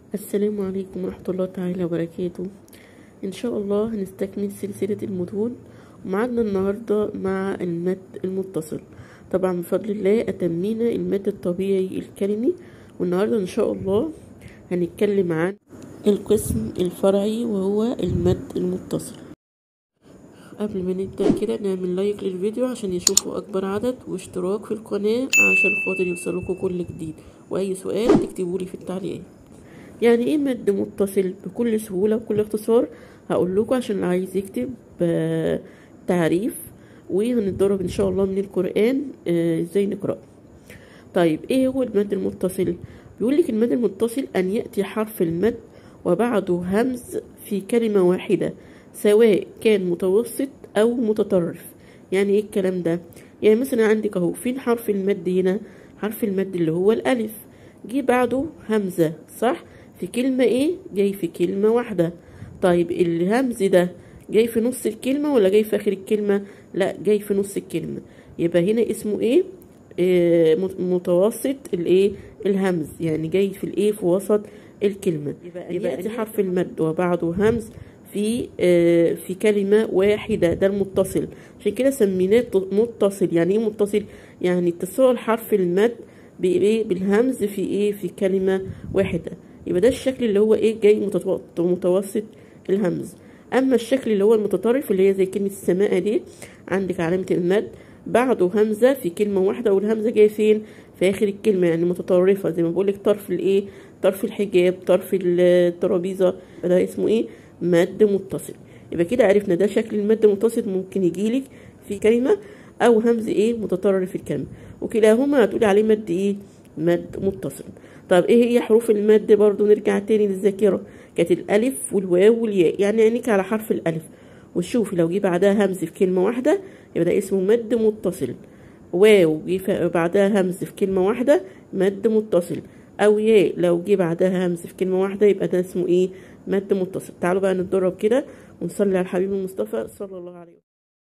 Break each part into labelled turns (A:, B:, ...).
A: السلام عليكم ورحمة الله تعالى وبركاته إن شاء الله هنستكمل سلسلة المتون ومعادنا النهاردة مع المد المتصل طبعا بفضل الله أتمينا المد الطبيعي الكلمي والنهاردة إن شاء الله هنتكلم عن القسم الفرعي وهو المد المتصل قبل ما نبدأ كده نعمل لايك للفيديو عشان يشوفوا أكبر عدد واشتراك في القناة عشان خاطر يوصلكوا كل جديد وأي سؤال تكتبولي في التعليقات يعني ايه مد متصل بكل سهولة وكل اختصار هقول لكم عشان اللي عايز يكتب آه، تعريف وهنتدرب ان شاء الله من القرآن آه، ازاي نقرأ طيب ايه هو المد المتصل بيقول لك المد المتصل ان يأتي حرف المد وبعده همز في كلمة واحدة سواء كان متوسط او متطرف يعني ايه الكلام ده يعني مثلا عندك اهو فين حرف المد هنا حرف المد اللي هو الالف جه بعده همزة صح في كلمة ايه جاي في كلمة واحدة طيب الهمز ده جاي في نص الكلمة ولا جاي في اخر الكلمة لا جاي في نص الكلمة يبقى هنا اسمه ايه آه مت- متوسط الايه الهمز يعني جاي في الايه في وسط الكلمة يبقى, يبقى دي حرف المد وبعده همز في آه في كلمة واحدة ده المتصل عشان كده سميناه ت- متصل يعني ايه متصل يعني اتصال حرف المد بايه بالهمز في ايه في كلمة واحدة يبقى ده الشكل اللي هو ايه جاي متط- متوسط الهمز اما الشكل اللي هو المتطرف اللي هي زي كلمة السماء دي عندك علامة المد بعده همزة في كلمة واحدة والهمزة جاية فين في اخر الكلمة يعني متطرفة زي ما بقولك طرف الايه طرف الحجاب طرف الترابيزة ده اسمه ايه مد متصل يبقى كده عرفنا ده شكل المد المتصل ممكن يجيلك في كلمة او همز ايه متطرف في الكلمة وكلاهما هتقولي عليه مد ايه مد متصل طب ايه هي حروف المد برضو نرجع تاني للذاكرة كانت الالف والواو والياء يعني عينيك على حرف الالف وشوفي لو جه بعدها همز في كلمة واحدة يبقى ده اسمه مد متصل واو جه ف- بعدها همز في كلمة واحدة مد متصل او ياء لو جه بعدها همز في كلمة واحدة يبقى ده اسمه ايه مد متصل تعالوا بقى نتدرب كده ونصلي على الحبيب المصطفى صلى الله عليه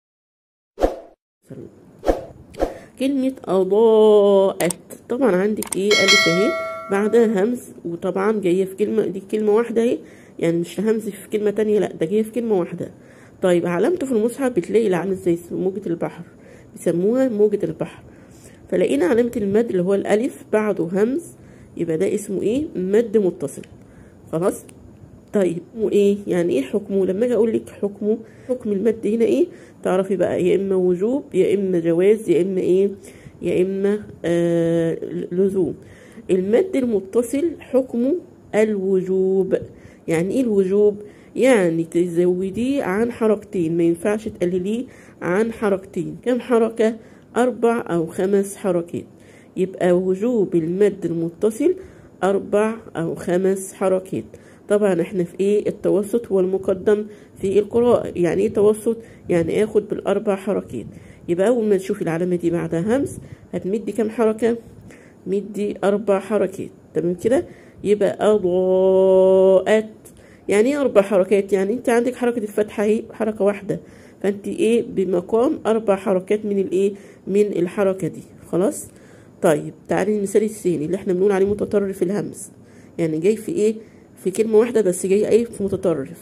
A: وسلم كلمة أضاءت طبعا عندك ايه ألف اهي بعدها همز وطبعا جاية في كلمة دي كلمة واحدة اهي يعني مش همز في كلمة تانية لا ده جاية في كلمة واحدة طيب علامته في المصحف بتلاقي العلامة زي موجة البحر بيسموها موجة البحر فلقينا علامة المد اللي هو الألف بعده همز يبقى ده اسمه ايه مد متصل خلاص طيب وايه يعني ايه حكمه لما اجي اقول لك حكمه حكم المد هنا ايه تعرفي بقى يا اما وجوب يا اما جواز يا اما ايه يا اما آه لزوم المد المتصل حكمه الوجوب يعني ايه الوجوب يعني تزوديه عن حركتين ما ينفعش تقلليه عن حركتين كم حركة أربع أو خمس حركات يبقى وجوب المد المتصل أربع أو خمس حركات طبعا احنا في ايه التوسط هو المقدم في القراءة يعني ايه توسط يعني اخد بالأربع حركات يبقى أول ما تشوفي العلامة دي بعدها همز هتمدي كم حركة مدي أربع حركات تمام كده يبقى أضاءت يعني ايه أربع حركات يعني انت عندك حركة الفتحة اهي حركة واحدة فانت ايه بمقام أربع حركات من الايه من الحركة دي خلاص طيب تعالي المثال الثاني اللي احنا بنقول عليه متطرف الهمز يعني جاي في ايه في كلمة واحدة بس جاي ايه في متطرف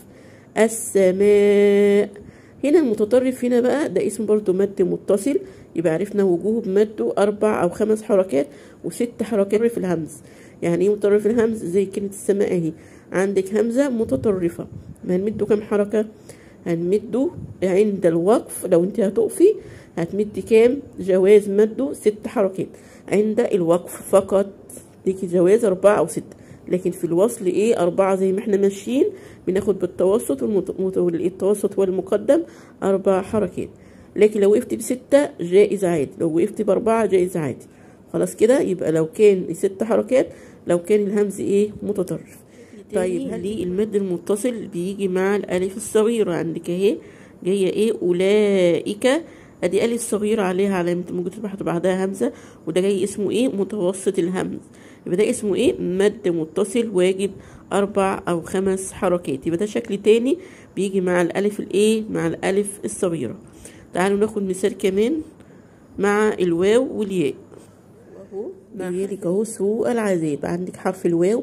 A: السماء هنا المتطرف هنا بقى ده اسمه برضو مد متصل يبقى عرفنا وجوب مده أربع أو خمس حركات وست حركات في الهمز يعني ايه متطرف الهمز زي كلمة السماء اهي عندك همزة متطرفة ما هنمده كام حركة هنمده عند الوقف لو انت هتقفي هتمدي كام جواز مده ست حركات عند الوقف فقط ليكي جواز أربعة أو ستة لكن في الوصل ايه أربعة زي ما احنا ماشيين بناخد بالتوسط والمت- والتوسط والمقدم أربع حركات لكن لو وقفت بستة جائز عادي لو وقفت بأربعة جائز عادي خلاص كده يبقى لو كان ست حركات لو كان الهمز ايه متطرف طيب ليه المد المتصل بيجي مع الألف الصغيرة عندك اهي جاية ايه أولئك ادي ألف صغيرة عليها علامة موجة البحر بعدها همزة وده جاي اسمه ايه متوسط الهمز يبقى ده اسمه ايه مد متصل واجب أربع أو خمس حركات يبقى ده شكل تاني بيجي مع الألف الايه مع الألف الصغيرة تعالوا ناخد مثال كمان مع الواو والياء اهو بيدك اهو سوء العذاب عندك حرف الواو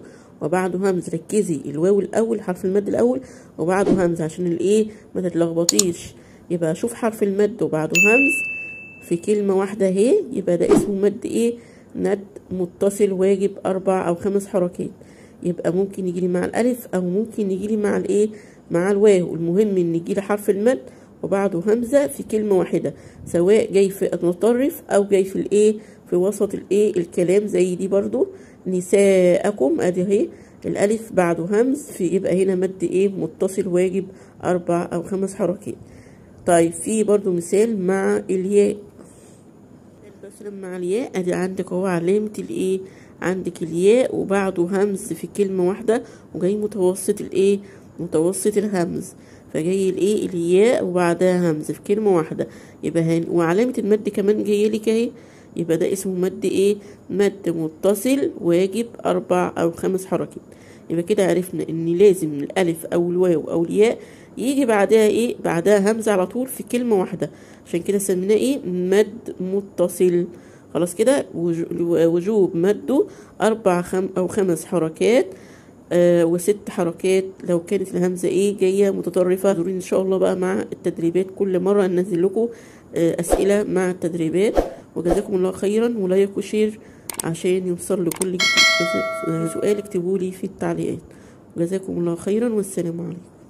A: وبعده همز ركزي الواو الاول حرف المد الاول وبعده همز عشان الايه ما تتلخبطيش يبقى شوف حرف المد وبعده همز في كلمة واحدة اهي يبقى ده اسمه مد ايه مد متصل واجب اربع او خمس حركات يبقى ممكن يجيلي مع الالف او ممكن يجيلي مع الايه مع الواو المهم ان يجيلي حرف المد وبعده همزة في كلمة واحدة سواء جاي في المتطرف او جاي في الايه في وسط الايه الكلام زي دي برضو نساءكم ادي اهي الالف بعده همز في يبقى هنا مد ايه متصل واجب اربع او خمس حركات طيب في برضو مثال مع الياء مثلا مع الياء ادي عندك اهو علامة الايه عندك الياء وبعده همز في كلمة واحدة وجاي متوسط الايه متوسط الهمز فجاي الايه الياء وبعدها همز في كلمة واحدة يبقى هن وعلامة المد كمان جاية لك اهي يبقى ده اسمه مد ايه مد متصل واجب اربع او خمس حركات يبقى كده عرفنا ان لازم الالف او الواو او الياء يجي بعدها ايه بعدها همزة على طول في كلمة واحدة عشان كده سميناه ايه مد متصل خلاص كده وجوب مده اربع خم او خمس حركات آه وست حركات لو كانت الهمزة ايه جاية متطرفة دورين ان شاء الله بقى مع التدريبات كل مرة ننزل لكم آه اسئلة مع التدريبات وجزاكم الله خيرا ولايك وشير عشان يوصل لكل سؤال اكتبوا لي في التعليقات جزاكم الله خيرا والسلام عليكم